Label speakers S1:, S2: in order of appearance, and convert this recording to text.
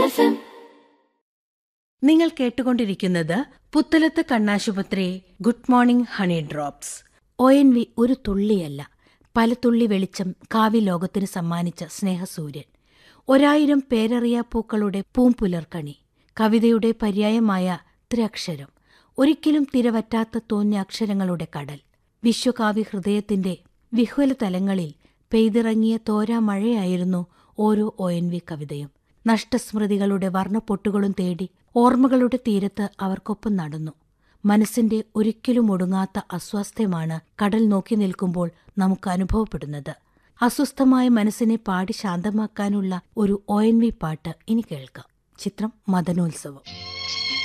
S1: FM.
S2: നിങ്ങൾ കേട്ടുകൊണ്ടിരിക്കുന്നത് പുത്തലത്ത് കണ്ണാശുപത്രി good morning honey drops O N V ഒരു തുള്ളിയല്ല പല തുള്ളി വെളിച്ചം കാവ്യ ലോകത്തിന് സമ്മാനിച്ച സ്നേഹസൂര്യൻ ഒരായിരം പേരറിയാ പൂക്കളുടെ പൂമ്പുലർക്കണി കവിതയുടെ പര്യായമായ ത്രിയക്ഷരം ഒരിക്കലും തിരവറ്റാത്ത തോന്നിയ അക്ഷരങ്ങളുടെ കടൽ വിശ്വകാവ്യ ഹൃദയത്തിന്റെ വിഹ്വല തലങ്ങളിൽ പെയ്തിറങ്ങിയ തോരാ മഴയായിരുന്നു ഓരോ ഒ എൻ വി കവിതയും നഷ്ടസ്മൃതികളുടെ വർണ്ണപ്പൊട്ടുകളും തേടി ഓർമ്മകളുടെ തീരത്ത് അവർക്കൊപ്പം നടന്നു മനസ്സിന്റെ ഒരിക്കലും ഒടുങ്ങാത്ത അസ്വാസ്ഥ്യമാണ് കടൽ നോക്കി നിൽക്കുമ്പോൾ നമുക്ക് അനുഭവപ്പെടുന്നത് അസ്വസ്ഥമായ മനസ്സിനെ പാടി ശാന്തമാക്കാനുള്ള ഒരു ഒ എൻ വി പാട്ട് ഇനി കേൾക്കാം ചിത്രം മദനോത്സവം